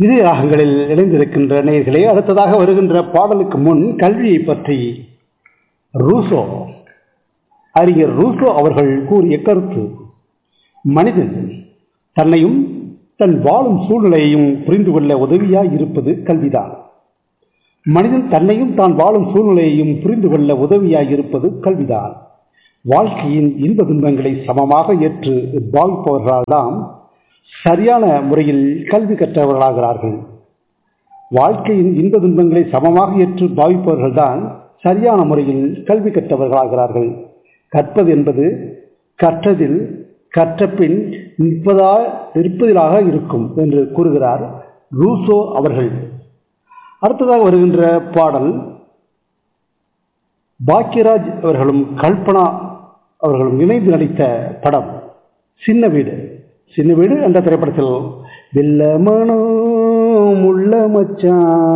இது ராகங்களில் இணைந்திருக்கின்ற நேயர்களே அடுத்ததாக வருகின்ற பாடலுக்கு முன் கல்வியை பற்றி ரூசோ அறிஞர் ரூசோ அவர்கள் கூறிய கருத்து மனிதன் தன்னையும் தன் வாழும் சூழ்நிலையையும் புரிந்து கொள்ள உதவியாய் இருப்பது கல்விதான் மனிதன் தன்னையும் தான் வாழும் சூழ்நிலையையும் புரிந்து கொள்ள உதவியாய் இருப்பது கல்விதான் வாழ்க்கையின் இன்ப துன்பங்களை சமமாக ஏற்று பாவிப்பவர்களால்தான் சரியான முறையில் கல்வி கற்றவர்களாகிறார்கள் வாழ்க்கையின் இன்ப துன்பங்களை சமமாக ஏற்று பாவிப்பவர்கள்தான் சரியான முறையில் கல்வி கற்றவர்களாகிறார்கள் கற்பது என்பது கற்றதில் கற்றபின் நிற்பதா நிற்பதிலாக இருக்கும் என்று கூறுகிறார் ரூசோ அவர்கள் அடுத்ததாக வருகின்ற பாடல் பாக்யராஜ் அவர்களும் கல்பனா அவர்களும் இணைந்து நடித்த படம் சின்ன வீடு சின்ன வீடு என்ற திரைப்படத்தில் வெள்ள மனோ முள்ள மச்சான்